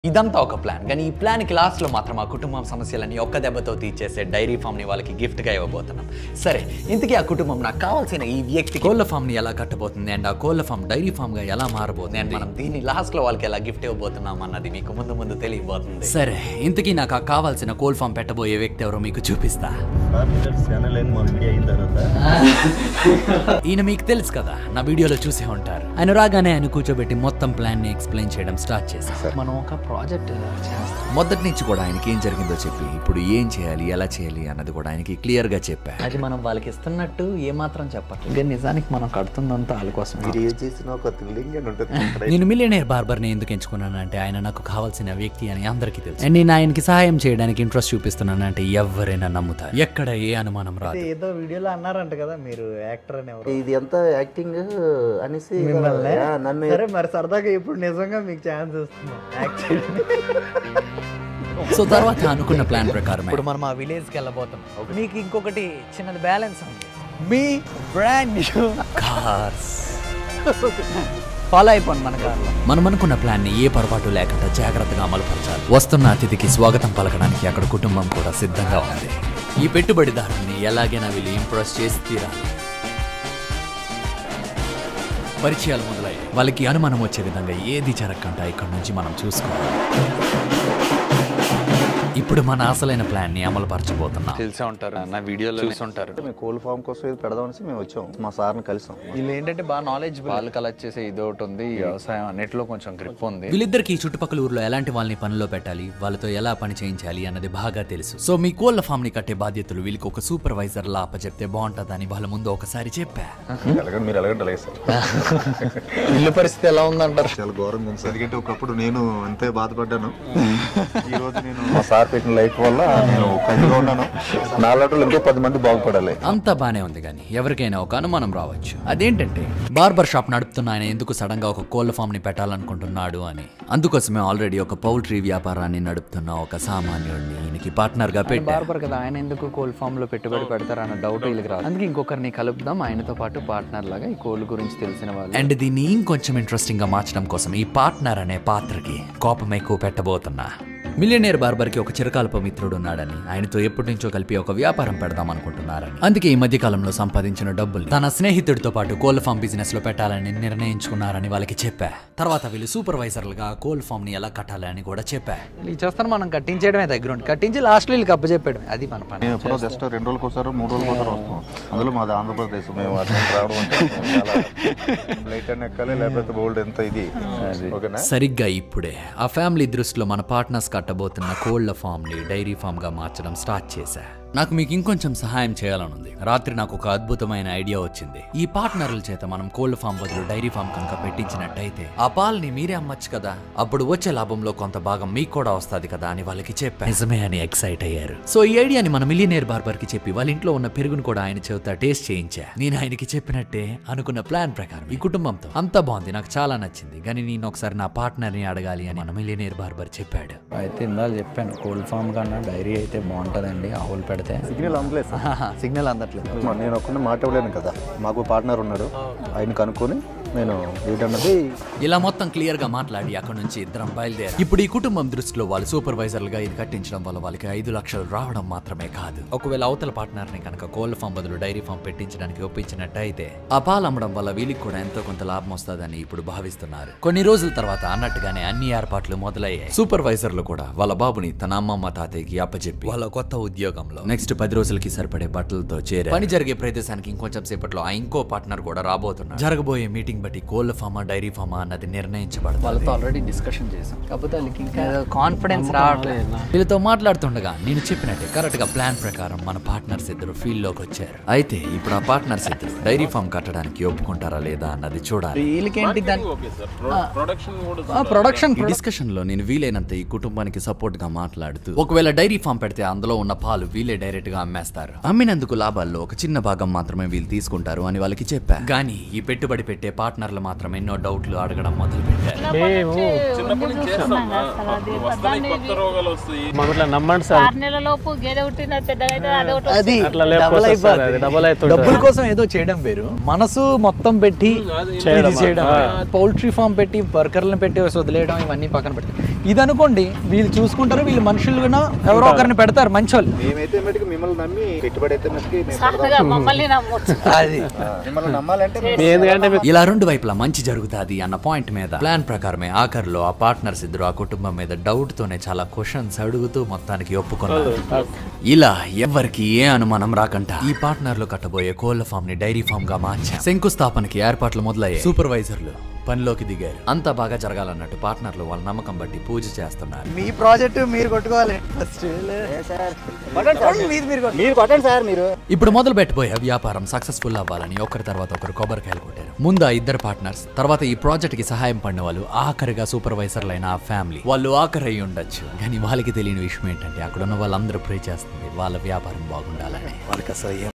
ఇదంతా ఒక ప్లాన్ కానీ ఈ ప్లాన్కి లాస్ట్లో మాత్రం ఆ కుటుంబం సమస్యలన్నీ ఒక్క దెబ్బతో తీర్చేసే డైరీ ఫామ్ని వాళ్ళకి గిఫ్ట్గా ఇవ్వబోతున్నాం సరే ఇంతకీ ఆ కుటుంబం నాకు కావాల్సిన ఈ వ్యక్తి కోళ్ళ ఫామ్ని ఎలా కట్టబోతుంది అండ్ ఆ కోళ్ళ ఫామ్ డైరీ ఫామ్గా ఎలా మారబోతుంది అండ్ మనం దీన్ని లాస్ట్లో వాళ్ళకి ఎలా గిఫ్ట్ ఇవ్వబోతున్నాం అన్నది మీకు ముందు ముందు తెలియబోతుంది సరే ఇంతకీ నాకు ఆ కావాల్సిన కోల్ ఫామ్ పెట్టబోయే వ్యక్తి ఎవరో మీకు చూపిస్తా ఛానల్ ఏంది మా వీడియో అయిన తర్వాత ఈయన మీకు తెలుసు కదా నా వీడియోలో చూసే ఉంటారు ఆయన రాగానే ఆయన కూర్చోబెట్టి మొత్తం ప్లాన్ ని ఎక్స్ప్లెయిన్ చేయడం స్టార్ట్ చేశాం మనం ఒక ప్రాజెక్ట్ మొదటి నుంచి కూడా ఆయనకి ఏం జరిగిందో చెప్పి ఇప్పుడు ఏం చేయాలి ఎలా చేయాలి అన్నది కూడా ఆయనకి క్లియర్ గా చెప్పా అది మనం వాళ్ళకి ఇస్తున్నట్టు ఏమాత్రం చెప్పట్లేదు కానీ నిజానికి మనం కడుతుందంతా వాళ్ళ కోసం మీరు ఏం చేసినా ఒక థ్రిల్లింగ్ అని ఉంటుంది నేను మిలియనేర్ బార్బర్ని ఎందుకు ఎంచుకున్నానంటే ఆయన నాకు కావాల్సిన వ్యక్తి అని అందరికీ తెలుసు అండ్ నేను ఆయనకి సహాయం చేయడానికి ఇంట్రెస్ట్ చూపిస్తున్నానంటే ఎవరైనా నమ్ముతారు ఎక్కడ ఏ అనుమానం రాదు ఏదో వీడియోలో అన్నారంట కదా మీరు యాక్టర్ అని ఎవరు ఇది ఎంత యాక్టింగ్ అనేసి మిమ్మల్ని యా, నన్ను సరే మరి సరదాగా ఇప్పుడు నిజంగా మీకు ఛాన్స్ ఇస్తున్నాం యాక్ట్ సో తర్వాత అనుకున్న ప్లాన్ ప్రకారం ఇప్పుడు మనం ఆ విలేజ్కి వెళ్ళబోతాం మీకు ఇంకొకటి చిన్నది బ్యాలెన్స్ ఉంది మీ బ్రాండ్ న్యూ కార్స్ ఫాలో అయిపోండి మన కార్లో మనం అనుకున్న ప్లాన్ ని ఏ పొరపాటు లేకుండా జాగ్రత్తగా అమలుపరచాలి వస్తున్న అతిథికి స్వాగతం పలకడానికి అక్కడ కుటుంబం కూడా సిద్ధంగా ఉంది ఈ పెట్టుబడిదారుని ఎలాగైనా వీళ్ళు ఇంప్రెస్ చేసి తీరాలి పరిచయాలు మొదలయ్యాయి వాళ్ళకి అనుమానం వచ్చే విధంగా ఏది జరగకుండా ఇక్కడ నుంచి మనం చూసుకోవాలి ఇప్పుడు మన అసలైన ప్లాన్ ని అమలు పరచబోతున్నాం తెలిసే ఉంటారు నా వీడియోలో చూసి ఉంటారు మేము కోల్ ఫామ్ కోసం ఇది పెడదామనేసి మేము వచ్చాం మా సార్ని కలిసాం వీళ్ళు ఏంటంటే బాగా నాలెడ్జ్ వాళ్ళు కలెక్ట్ చేసే ఇది ఒకటి ఉంది ఈ వ్యవసాయం అన్నిటిలో కొంచెం గ్రిప్ ఉంది వీళ్ళిద్దరికి ఈ చుట్టుపక్కల ఊర్లో ఎలాంటి వాళ్ళని పనిలో పెట్టాలి వాళ్ళతో ఎలా పని చేయించాలి అన్నది బాగా తెలుసు సో మీ కోళ్ళ ఫామ్ ని కట్టే బాధ్యతలు వీళ్ళకి ఒక సూపర్వైజర్ లా అప్పచెప్తే బాగుంటుందని వాళ్ళ ముందు ఒకసారి చెప్పా ఎలాగంటే మీరు ఎలాగంటే అలాగే సార్ ఇల్లు పరిస్థితి ఎలా ఉందంటారు చాలా ఘోరంగా ఉంది సార్ ఎందుకంటే ఒకప్పుడు నేను అంతే బాధపడ్డాను ఈ రోజు నేను మా సార్ పెట్టిన లైఫ్ వల్ల నేను కలిగా ఉన్నాను నాలుగు ఇంకో పది మంది బాగుపడాలి అంతా బానే ఉంది కానీ ఎవరికైనా ఒక అనుమానం రావచ్చు అదేంటంటే బార్బర్ షాప్ నడుపుతున్న ఆయన ఎందుకు సడన్ గా ఒక కోళ్ళ ఫామ్ ని పెట్టాలనుకుంటున్నాడు అని అందుకోసమే ఆల్రెడీ ఒక పౌల్ట్రీ వ్యాపారాన్ని నడుపుతున్న ఒక సామాన్యుడిని ఈయనకి పార్ట్నర్ గా పెట్టి బార్బర్ కదా ఆయన ఎందుకు కోల్ ఫామ్ లో పెట్టుబడి పెడతారు అన్న డౌట్ వీళ్ళకి రాదు అందుకే ఇంకొకరిని కలుపుదాం ఆయనతో పాటు పార్ట్నర్ లాగా ఈ కోల్ గురించి తెలిసిన వాళ్ళు అండ్ దీన్ని ఇంకొంచెం ఇంట్రెస్టింగ్ గా మార్చడం కోసం ఈ పార్ట్నర్ అనే పాత్రకి కోపం ఎక్కువ పెట్టబోతున్నా మిలియనేర్ బార్బర్కి ఒక చిరకాలపు మిత్రుడు ఉన్నాడని ఆయనతో ఎప్పటి నుంచో కలిపి ఒక వ్యాపారం పెడదాం అనుకుంటున్నారని అందుకే ఈ మధ్య కాలంలో సంపాదించిన డబ్బులు తన స్నేహితుడితో పాటు కోల్ ఫామ్ బిజినెస్ లో పెట్టాలని నిర్ణయించుకున్నారని వాళ్ళకి చెప్పా తర్వాత వీళ్ళు సూపర్వైజర్లుగా కోల్ ఫామ్ ని ఎలా కట్టాలి అని కూడా చెప్పా ఇది చేస్తాను మనం కట్టించేయడమే దగ్గర ఉండి కట్టించి లాస్ట్ వీళ్ళకి అప్పచెప్పడమే అది మన పని మేము ఎప్పుడో జస్ట్ రెండు రోజులకు ఒకసారి మూడు రోజులకు ఒకసారి వస్తాం అందులో మాది ఆంధ్రప్రదేశ్ మేము అటు నుంచి రావడం అంటే చాలా ఫ్లైట్ అని ఎక్కాలి లేకపోతే బోల్డ్ ఎంత ఇది ఓకేనా సరిగ్గా ఇప్పుడే ఆ ఫ్యామిలీ దృష్టిలో మన పార్ట్నర్స్ కట్టబోతున్న కోళ్ల ఫామ్ ని డైరీ ఫామ్ గా మార్చడం స్టార్ట్ చేశా నాకు మీకు ఇంకొంచెం సహాయం చేయాలనుంది రాత్రి నాకు ఒక అద్భుతమైన ఐడియా వచ్చింది ఈ పార్ట్నర్ల చేత మనం కోళ్ల ఫామ్ బదులు డైరీ ఫామ్ కనుక పెట్టించినట్టయితే ఆ పాల్ని మీరే అమ్మచ్చు కదా అప్పుడు వచ్చే లాభంలో కొంత భాగం మీకు కూడా వస్తుంది కదా అని వాళ్ళకి చెప్పా నిజమే అని ఎక్సైట్ అయ్యారు సో ఈ ఐడియాని మన మిలియనేర్ బార్బర్ కి చెప్పి వాళ్ళ ఇంట్లో ఉన్న పెరుగును కూడా ఆయన చెబుతా టేస్ట్ చేయించా నేను ఆయనకి చెప్పినట్టే అనుకున్న ప్లాన్ ప్రకారం ఈ కుటుంబంతో అంతా బాగుంది నాకు చాలా నచ్చింది కానీ నేను ఒకసారి నా పార్ట్నర్ ని అడగాలి అని మన మిలియనేర్ బార్బర్ చెప్పాడు అయితే ఇందాక చెప్పాను కోల్డ్ ఫామ్ కన్నా డైరీ అయితే బాగుంటుందండి ఆవులు పెడితే సిగ్నల్ అందలేదు సార్ సిగ్నల్ అందట్లేదు మరి నేను ఒక్కనే మాట ఇవ్వలేను కదా మాకు పార్ట్నర్ ఉన్నాడు ఆయన కనుక్కొని నేను ఏంటన్నది ఇలా మొత్తం క్లియర్ గా మాట్లాడి అక్కడ నుంచి ఇద్దరం బయలుదేరి ఇప్పుడు ఈ కుటుంబం దృష్టిలో వాళ్ళు సూపర్వైజర్లుగా ఇది కట్టించడం వల్ల వాళ్ళకి ఐదు లక్షలు రావడం మాత్రమే కాదు ఒకవేళ అవతల పార్ట్నర్ ని కనుక కోళ్ళ ఫామ్ బదులు డైరీ ఫామ్ పెట్టించడానికి ఒప్పించినట్టయితే ఆ పాలు అమ్మడం వల్ల వీళ్ళకి కూడా ఎంతో కొంత లాభం వస్తుందని ఇప్పుడు భావిస్తున్నారు కొన్ని రోజుల తర్వాత అన్నట్టుగానే అన్ని ఏర్పాట్లు మొదలయ్యాయి సూపర్వైజర్లు కూడా వాళ్ళ బాబుని తన అమ్మమ్మ తాతయ్యకి అప్పచెప్పి వాళ్ళ కొత్త ఉద్యోగంలో నెక్స్ట్ పది రోజులకి సరిపడే బట్టలతో చేరే పని జరిగే ప్రదేశానికి ఇంకొంచెం సేపట్లో ఆ ఇంకో పార్ట్నర్ కూడా రాబోతున్నారు జరగబోయే మీటింగ్ బట్టి కోళ్ళ ఫామా డైరీ ఫామా అన్నది నిర్ణయించబడుతుంది వాళ్ళతో ఆల్రెడీ డిస్కషన్ చేసాం కాకపోతే వాళ్ళకి ఇంకా కాన్ఫిడెన్స్ రావట్లేదు వీళ్ళతో మాట్లాడుతుండగా నేను చెప్పినట్టే కరెక్ట్ గా ప్లాన్ ప్రకారం మన పార్ట్నర్స్ ఇద్దరు ఫీల్డ్ లోకి వచ్చారు అయితే ఇప్పుడు ఆ పార్ట్నర్స్ ఇద్దరు డైరీ ఫామ్ కట్టడానికి ఒప్పుకుంటారా లేదా అన్నది చూడాలి వీళ్ళకేంటి దాని ప్రొడక్షన్ ఈ డిస్కషన్ లో నేను వీలైనంత ఈ కుటుంబానికి సపోర్ట్ గా మాట్లాడుతూ ఒకవేళ డైరీ ఫామ్ పెడితే అందులో ఉన్న పాలు వీళ్ళే డైరెక్ట్ గా అమ్మేస్తారు అమ్మినందుకు లాభాల్లో ఒక చిన్న భాగం మాత్రమే వీళ్ళు తీసుకుంటారు అని వాళ్ళకి చెప్పా కానీ ఈ పెట్టుబడి పెట్టే పార్ట్నర్ పార్ట్నర్లు మాత్రం ఎన్నో డౌట్లు అడగడం మొదలు పెట్టారు మేము చిన్నప్పటి నుంచి చేస్తున్నాం అసలు అది వస్తాయి దాన్ని కొత్త రోగాలు వస్తాయి మాకు ఇట్లా నమ్మండి సార్ ఆరు నెలల లోపు గేదె పుట్టిన పెద్దగా అయితే అదే ఒకటి అది అట్లా డబల్ లేకపోతే సార్ అది అయిపోతుంది డబల్ అవుతుంది డబ్బుల కోసం ఏదో చేయడం వేరు మనసు మొత్తం పెట్టి చేయడం. ఇది చేయడం పౌల్ట్రీ ఫామ్ పెట్టి వర్కర్లను పెట్టి వదిలేయడం ఇవన్నీ పక్కన పెడతారు ఇది అనుకోండి వీళ్ళు చూసుకుంటారు వీళ్ళు మనుషులుగా ఎవరో ఒకరిని పెడతారు మంచోళ్ళు మేమైతే మటుకు మిమ్మల్ని నమ్మి పెట్టుబడి అయితే మటుకు మేము సాటుగా మమ్మల్ని నమ్మొచ్చు అది మిమ్మల్ని నమ్మాలంటే ఎందుకంటే మీకు ఇలా రెండు వైపులా మంచి జరుగుతుంది అన్న పాయింట్ మీద ప్లాన్ ప్రకారమే ఆఖరిలో ఆ పార్ట్నర్స్ ఇద్దరు ఆ కుటుంబం మీద డౌట్ తోనే చాలా క్వశ్చన్స్ అడుగుతూ మొత్తానికి ఒప్పుకున్నారు ఇలా ఎవ్వరికి ఏ అనుమానం రాకంట ఈ పార్ట్నర్లు కట్టబోయే కోళ్ల ఫామ్ ని డైరీ ఫామ్ గా మార్చాం శంకుస్థాపనకి ఏర్పాట్లు మొదలయ్యాయి సూపర్వైజర్లు పనిలోకి దిగారు అంతా బాగా జరగాలన్నట్టు పార్ట్నర్లు వాళ్ళ నమ్మకం బట్టి పూజ చేస్తున్నారు మీ ప్రాజెక్ట్ మీరు కొట్టుకోవాలి ఫస్ట్ మీది మీరు కొట్టు- మీరు కొట్టండి సార్ మీరు ఇప్పుడు మొదలు పెట్టబోయే వ్యాపారం సక్సెస్ఫుల్ అవ్వాలని ఒకరి తర్వాత ఒకరు కొబ్బరికాయలు కొట్టారు ముందు ఆ ఇద్దరు పార్ట్నర్స్ తర్వాత ఈ ప్రాజెక్ట్ కి సహాయం పడిన వాళ్ళు ఆఖరిగా సూపర్వైజర్లు అయిన ఆ ఫ్యామిలీ వాళ్ళు ఆఖరి అయి ఉండొచ్చు కానీ వాళ్ళకి తెలియని విషయం ఏంటంటే అక్కడ ఉన్న వాళ్ళందరూ ప్రే చేస్తుంది వాళ్ళ వ్యాపారం బాగుండాలని వాళ్ళకి అసలు ఏం